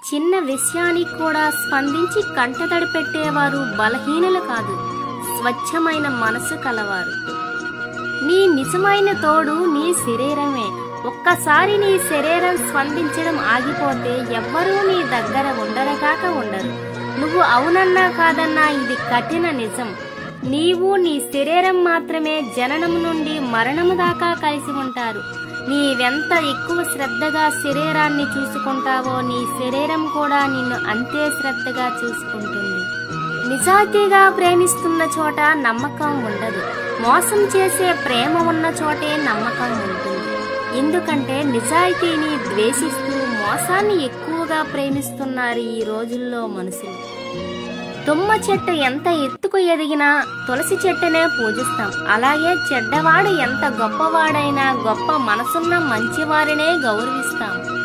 చిన్న విషయానికి కూడా స్పందించి కంటతడి పెట్టేవారు బలహీనులు కాదు స్వచ్ఛమైన మనసు కలవారు నీ నిజమైన తోడు నీ శరీరమే ఒక్కసారి నీ శరీరం స్పందించడం ఆగిపోతే ఎవ్వరూ నీ దగ్గర ఉండరగాక ఉండరు నువ్వు అవునన్నా కాదన్నా ఇది కఠిన నిజం నీవు నీ శరీరం మాత్రమే జననం నుండి మరణము దాకా కలిసి ఉంటారు నీవెంత ఎక్కువ శ్రద్ధగా శరీరాన్ని చూసుకుంటావో నీ శరీరం కూడా నిన్ను అంతే శ్రద్ధగా చూసుకుంటుంది నిజాయితీగా ప్రేమిస్తున్న చోట నమ్మకం ఉండదు మోసం చేసే ప్రేమ ఉన్న చోటే నమ్మకం ఉంటుంది ఎందుకంటే నిజాయితీని ద్వేషిస్తూ మోసాన్ని ఎక్కువగా ప్రేమిస్తున్నారు ఈ రోజుల్లో మనుషులు తుమ్మ చెట్టు ఎంత ఎత్తుకు ఎదిగినా తులసి చెట్టునే పూజిస్తాం అలాగే చెడ్డవాడు ఎంత గొప్పవాడైనా గొప్ప మనసున్న మంచివారినే గౌరవిస్తాం